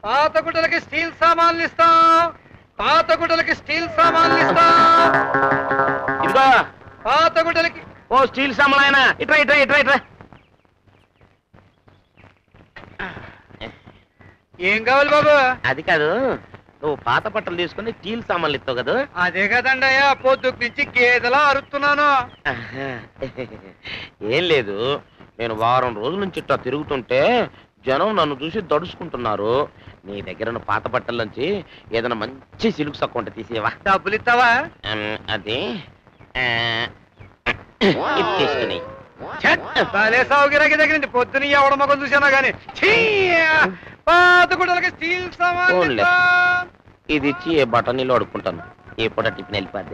పాత గుడ్డలకి స్టీల్ సామాన్లు ఇస్తాం పాత గుడ్డలకి స్టీల్ సామాన్లు ఇస్తాం ఇదిగో పాత గుడ్డలకి ఓ స్టీల్ సామాన్ ఇట్రా ఇట్రా ఇట్రా ఇట్రా ఏం కావాలి బాబు అది కాదు నువ్వు పాత బట్టలు తీసుకుని స్టీల్ సామాన్లు ఇస్తావు కదా అదే కదండి అయ్యా పొద్దుకు నుంచి గేదెలా అరుస్తున్నాను ఆహా. ఏం లేదు నేను వారం రోజుల నుంచి ఇట్లా తిరుగుతుంటే జనం నన్ను చూసి దడుచుకుంటున్నారు నీ దగ్గర ఉన్న పాత బట్టల నుంచి ఏదైనా మంచి సిల్క్ సక్కు ఉంటే తీసేవా డబ్బులు ఇస్తావా ఉమ్, అది ఆ, ఇది తీసుకుని భలే సౌకర్యానికి దగ్గర నుంచి పొద్దున ఎవడ మొగం చూసానా గానీ ఛీ! పాత గుడ్డలకి స్టీల్ సామాన్లు పోన్లే. ఇస్తాం ఇది ఇచ్చి ఏ బటనీలో అడుక్కుంటాను ఏ పూట టిఫిన్ వెళ్ళిపోద్ది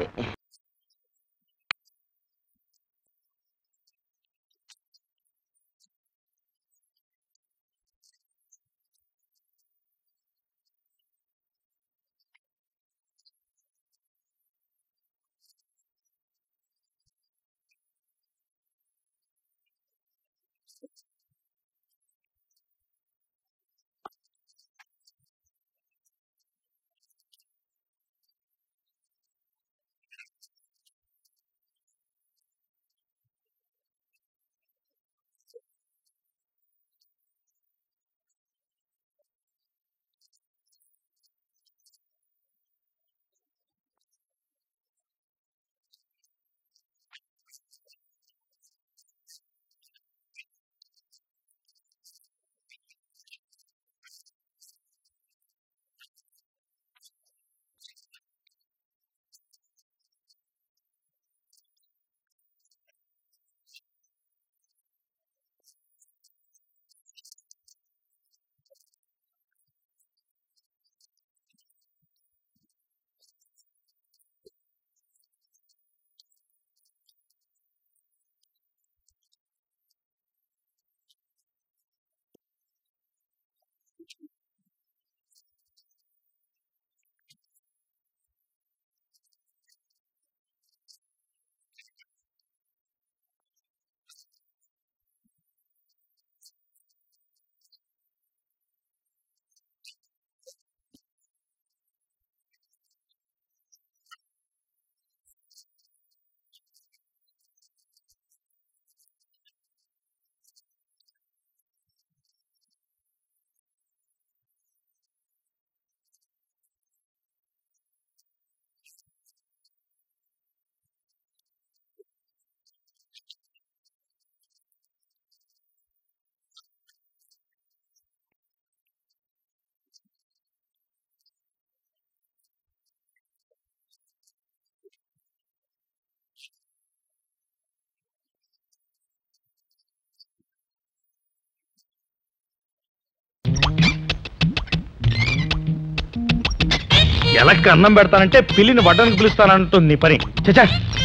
ఎలక్కి అన్నం పెడతానంటే పిల్లిని వడ్డానికి పిలుస్తానంటుంది నీ పని చచ్చా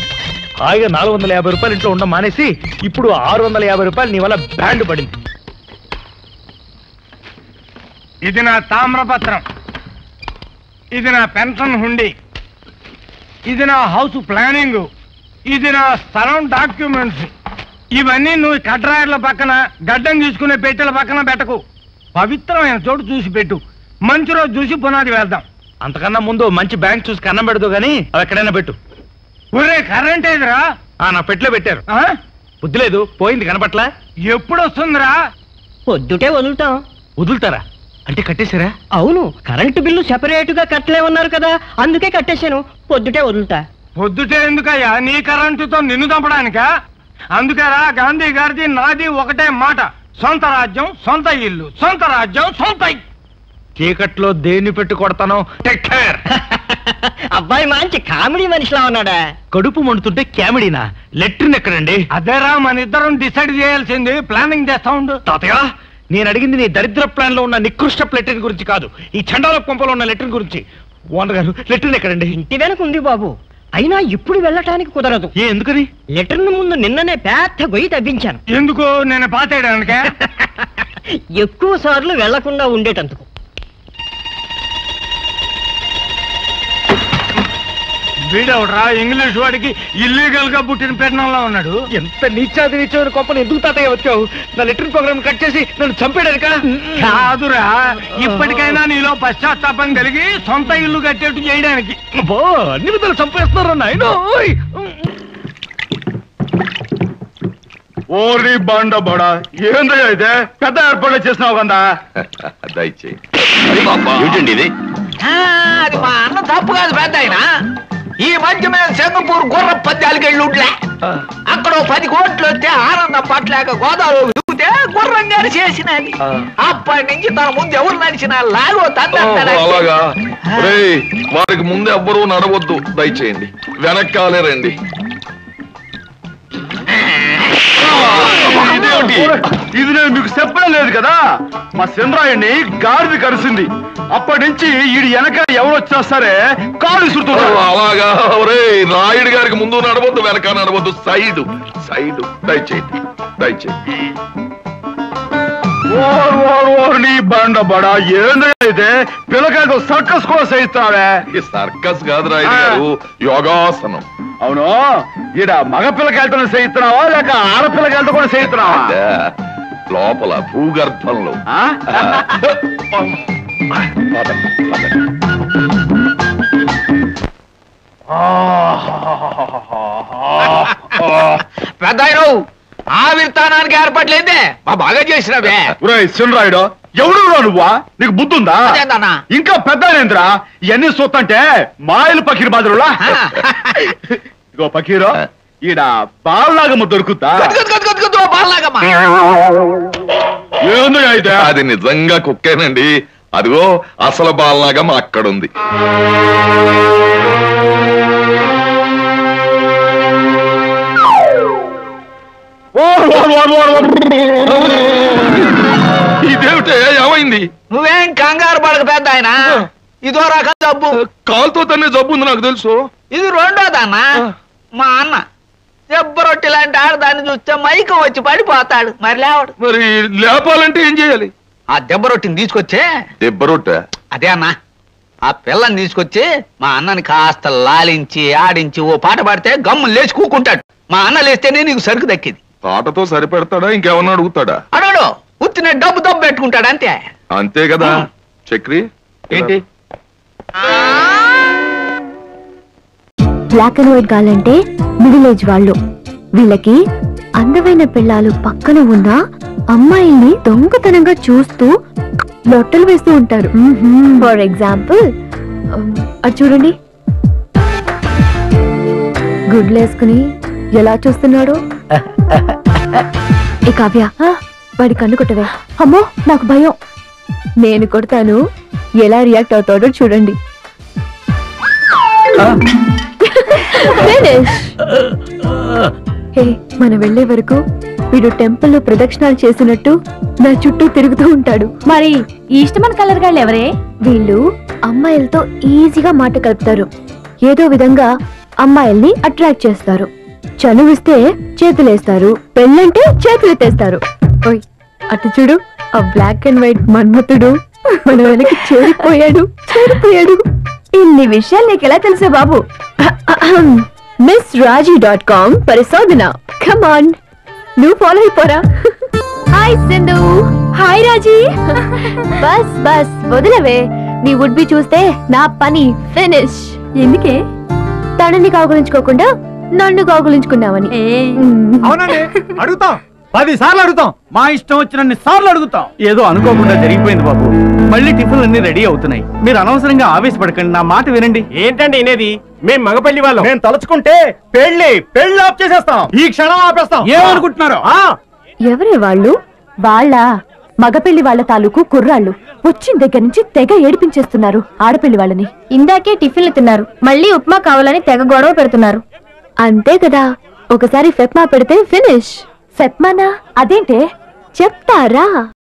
హాయిగా నాలుగు వందల యాభై రూపాయలు ఇంట్లో ఉండడం మానేసి ఇప్పుడు ఆరు వందల యాభై రూపాయలు నీ వల్ల బ్యాండ్ పడింది ఇది నా తామ్రపత్రం ఇది నా పెన్షన్ హుండీ ఇది నా హౌస్ ప్లానింగ్ ఇది నా స్థలం డాక్యుమెంట్స్ ఇవన్నీ నువ్వు కడ్రాయర్ల పక్కన గడ్డం తీసుకునే పెట్టెల పక్కన పెట్టకు పవిత్రమైన చోటు చూసి పెట్టు మంచి రోజు చూసి పునాది వేద్దాం అంతకన్నా ముందు మంచి బ్యాంక్ చూసి కన్నం పెడదు కానీ అవి ఎక్కడైనా పెట్టు ఒరే కరెంట్ ఏదిరా ఆ నా పెట్లో పెట్టారు ఆ? బుద్ధి లేదు పోయింది కనపట్లా ఎప్పుడు వస్తుందిరా పొద్దుటే వదులుతాం వదులుతారా అంటే కట్టేశారా అవును కరెంటు బిల్లు సెపరేట్ గా కట్టలేమన్నారు కదా అందుకే కట్టేశాను పొద్దుటే వదులుతా పొద్దుటే ఎందుకయ్యా నీ కరెంటుతో నిన్ను చంపడానికా అందుకేరా గాంధీ గారిది నాది ఒకటే మాట సొంత రాజ్యం సొంత ఇల్లు సొంత రాజ్యం సొంత ఇల్లు. చీకట్లో దేన్ని పెట్టి కొడతానో టేక్ కేర్ అబ్బాయి మంచి కామెడీ మనిషిలా ఉన్నాడా కడుపు మండుతుంటే క్యామిడీనా లెట్రిన్ ఎక్కడండి అదేరా మన ఇద్దరం డిసైడ్ చేయాల్సింది ప్లానింగ్ చేస్తా ఉండు తాతయ్య నేను అడిగింది నీ దరిద్ర ప్లాన్ లో ఉన్న నికృష్ట లెట్రిన్ గురించి కాదు ఈ చండాల పంపలో ఉన్న లెట్రిన్ గురించి ఓనర్ గారు లెట్రిన్ ఎక్కడండి ఇంటి వెనక ఉంది బాబు అయినా ఇప్పుడు వెళ్ళటానికి కుదరదు ఏ ఎందుకని లెటర్ ముందు నిన్ననే పెద్ద గొయ్యి తవ్వించాను ఎందుకు నేను పాతేయడానికే ఎక్కువ సార్లు వెళ్లకుండా ఉండేటందుకు వీడెవడ్రా ఇంగ్లీష్ వాడికి ఇల్లీగల్ గా పుట్టిన పెట్టడంలో ఉన్నాడు ఎంత నీచాది నీచమైన కొంపను ఎందుకు తాతయ్య వచ్చావు నా లెటర్ ప్రోగ్రామ్ కట్ చేసి నన్ను చంపాడనుక కాదురా ఇప్పటికైనా నీలో పశ్చాత్తాపం కలిగి సొంత ఇల్లు కట్టేట్టు చేయడానికి అబ్బో అన్ని విధాలు చంపేస్తున్నారు నాయన ఓరి బండ బడ ఏందయ్యా ఇదే పెద్ద ఏర్పాట్లు చేసినావు కదా దయచేయి ఏమిటండి ఇది అది మా అన్న తప్పు కాదు పెద్ద ఆయన ఈ మధ్య మీద సింగపూర్ గుర్ర పద్యాలకి వెళ్ళి ఉంట్లే అక్కడ ఓ పది కోట్లు వస్తే ఆనందం పట్టలేక గోదావరి దిగితే గుర్రం గారు చేసినది అప్పటి నుంచి తన ముందు ఎవరు నడిచినా లాగో ఓ, తండ్రి అలాగా రేయ్ వారికి ముందు ఎవ్వరూ నడవద్దు దయచేయండి వెనక్కాలే రండి ఇదేమిటి? ఇది నేను మీకు చెప్పడం లేదు కదా మా చంద్రాయణ్ణి గాడిది కరిసింది అప్పటి నుంచి ఈడు వెనక ఎవరు వచ్చినా సరే కాలు ఓ, ఇసురుతున్నారు అలాగా రే రాయుడు గారికి ముందు నడవద్దు వెనక నడవద్దు సైడ్ సైడ్ దయచేయండి దయచేయండి ఓర్ ఓర్ ఓర్ నీ బండ బడ ఏందయ్యా ఇదే పిల్లకాయలతో సర్కస్ కూడా చేయిస్తావే ఈ సర్కస్ కాదు రాయుడు గారు యోగాసనం అవును ఈడ మగ పిల్లకాయలతో చేయిస్తున్నావా లేక ఆడపిల్లకాయలతో కూడా చేయిస్తున్నావా అదే, లోపల భూగర్భంలో ఆ? పదండి, పదండి. పెద్ద ఆవిర్తానానికి ఏర్పాట్లేదే మా బాగా చేసినవే ఒరేయ్ చిన్నరాయుడు ఎవడు నువ్వా నీకు బుద్ధుందా అదేందన్నా? ఇంకా పెద్ద ఏంద్రా ఇవన్నీ చూస్తుంటే మాయలు పకీర్ మాదిరులా ఇగో పకీరు ఈడ బాలనాగమ్మ దొరుకుతా గదు, గదు, గదు, గదు, బాలాగమ్మా. ఏందో అయితే అది నిజంగా కుక్కేనండి అదిగో అసలు బాలనాగం అక్కడుంది ఓర్ ఓర్ ఓర్ ఓర్ ఓర్. ఇదేమిటే ఏమైంది నువ్వేం కంగారు పడక పెద్ద ఆయన ఇదో రకం జబ్బు కాలుతో తన్నే జబ్బు ఉంది నాకు తెలుసు ఇది రెండోదన్నా మా అన్న దెబ్బ రొట్టె లాంటి ఆడదాన్ని చూస్తే మైకం వచ్చి పడిపోతాడు మరి లేవడు మరి లేపాలంటే ఏం చేయాలి ఆ దెబ్బ రొట్టిని తీసుకొచ్చే దెబ్బరొట్ట అదే అన్న ఆ పిల్లని తీసుకొచ్చి మా అన్నని కాస్త లాలించి ఆడించి ఓ పాట పాడితే గమ్ము లేచి కూకుంటాడు మా అన్న లేస్తేనే నీకు సరుకు దక్కింది పాటతో సరిపెడతాడా ఇంకేమన్నా అడుగుతాడా అడగడు ఉత్తిన డబ్బు దబ్బు పెట్టుకుంటాడు అంతే అంతే కదా చక్రి ఏంటి బ్లాక్ అండ్ వైట్ గాలంటే మిడిల్ ఏజ్ వాళ్ళు వీళ్ళకి అందమైన పిల్లలు పక్కన ఉన్న అమ్మాయిల్ని దొంగతనంగా చూస్తూ లొట్టలు వేస్తూ ఉంటారు ఫర్ ఎగ్జాంపుల్ అది చూడండి గుడ్లు వేసుకుని ఎలా చూస్తున్నాడు ఏ కావ్య వాడి కన్ను కొట్టవే అమ్మో నాకు భయం నేను కొడతాను ఎలా రియాక్ట్ అవుతాడో చూడండి Finish. హే మనం వెళ్లే వరకు వీడు టెంపుల్ లో ప్రదక్షిణాలు చేసినట్టు నా చుట్టూ తిరుగుతూ ఉంటాడు మరి ఈ ఇష్టమైన కలర్ గాళ్ళు ఎవరే వీళ్ళు అమ్మాయిలతో ఈజీగా మాట కలుపుతారు ఏదో విధంగా అమ్మాయిల్ని అట్రాక్ట్ చేస్తారు చనువిస్తే చేతులేస్తారు పెళ్ళంటే చేతులెత్తేస్తారు ఓయ్ అటు చూడు ఆ బ్లాక్ అండ్ వైట్ మన్మతుడు మన వెనక్కి చేరిపోయాడు చేరిపోయాడు ఇన్ని విషయాలు నీకు ఎలా తెలుసా బాబు మిస్ రాజీ డాట్ కామ్ పరిశోధన కమాన్ నువ్వు ఫాలో అయిపోరా హాయ్ సింధు హాయ్ రాజీ బస్ బస్ వదిలవే నీ వుడ్ బి చూస్తే నా పని ఫినిష్ ఎందుకే తనని కాగులించుకోకుండా నన్ను కాగులించుకున్నావని మ్మ్. అవునండి అడుగుతాం పది సార్లు అడుగుతాం మా ఇష్టం వచ్చినన్ని సార్లు అడుగుతాం ఏదో అనుకోకుండా జరిగిపోయింది బాబు మళ్ళీ టిఫిన్లు అన్ని రెడీ అవుతున్నాయి మీరు అనవసరంగా ఆవేశపడకండి నా మాట వినండి ఏంటండి వినేది మేం మగపల్లి వాళ్ళం మేము తలుచుకుంటే పెళ్లి పెళ్లి ఆఫ్ చేసేస్తాం ఈ క్షణం ఆపేస్తాం ఏమనుకుంటున్నారు ఎవరే వాళ్ళు వాళ్ళ మగపెళ్లి వాళ్ళ తాలూకు కుర్రాళ్ళు వచ్చిన దగ్గర నుంచి తెగ ఏడిపించేస్తున్నారు ఆడపిల్లి వాళ్ళని ఇందాకే టిఫిన్లు తిన్నారు మళ్ళీ ఉప్మా కావాలని తెగ గొడవ పెడుతున్నారు అంతే కదా ఒకసారి ఫెప్మా పెడితే ఫినిష్ ఫెప్మానా అదేంటే చెప్తారా